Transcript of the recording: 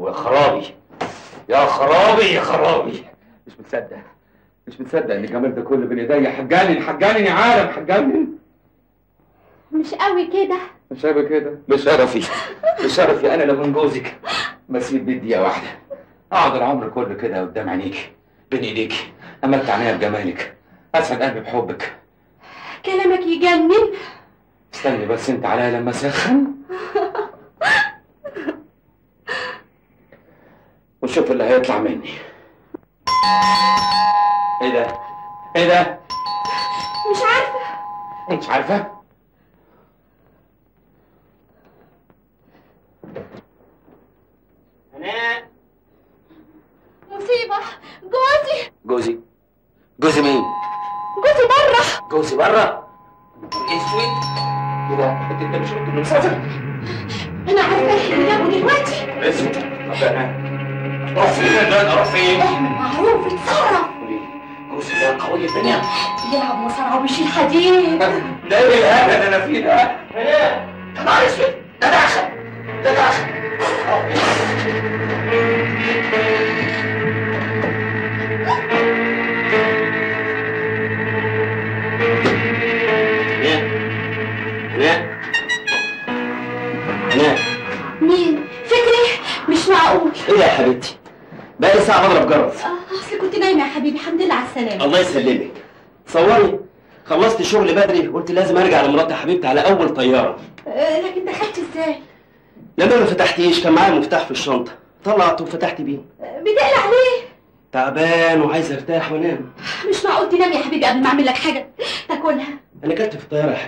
يا خرابي يا خرابي يا خرابي مش مصدق مش مصدق ان الجمال ده كله بين ايديا حجانن حجانن يا عالم حجانن مش قوي كده مش هيبقى كده بشرفي بشرفي انا لو من جوزك بسيب بيه دقيقه واحده اقعد العمر كله كده قدام عينيك بين ايديك املت عينيا بجمالك اسعد قلبي بحبك كلامك يجنن استني بس انت عليا لما اسخن وشوف اللي هيطلع مني ايه ده ايه ده مش عارفه انت مش عارفه هناء مصيبه جوزي جوزي جوزي مين جوزي بره جوزي بره اسود ايه ده انت انت مش قلت انه مسافر انا عارفه اللي جابه دلوقتي اسود طب انا اروح فين ده اروح فين معروف اتصرف جوزي ده قوي الدنيا يلعب مصارعه ويشيل حديد ده ايه الهبل اللي انا فيه ده هناء يا نهار اسود ده داخل ده داخل هناء هناء هناء مين فكري مش معقول ايه يا حبيبتي بقى لي ساعه بضرب جرس آه، اصل كنت نايمه يا حبيبي الحمد لله على السلامه الله يسلمك صوري خلصت شغل بدري قلت لازم ارجع لمراتي حبيبتي على اول طياره آه، لكن دخلت ازاي لما ما فتحتيش كان معايا مفتاح في الشنطه طلعته وفتحت بيه آه، بتقلق ليه تعبان وعايز ارتاح وانام مش معقول تنام يا حبيبي قبل ما اعمل لك حاجه تاكلها انا كلت في الطياره يا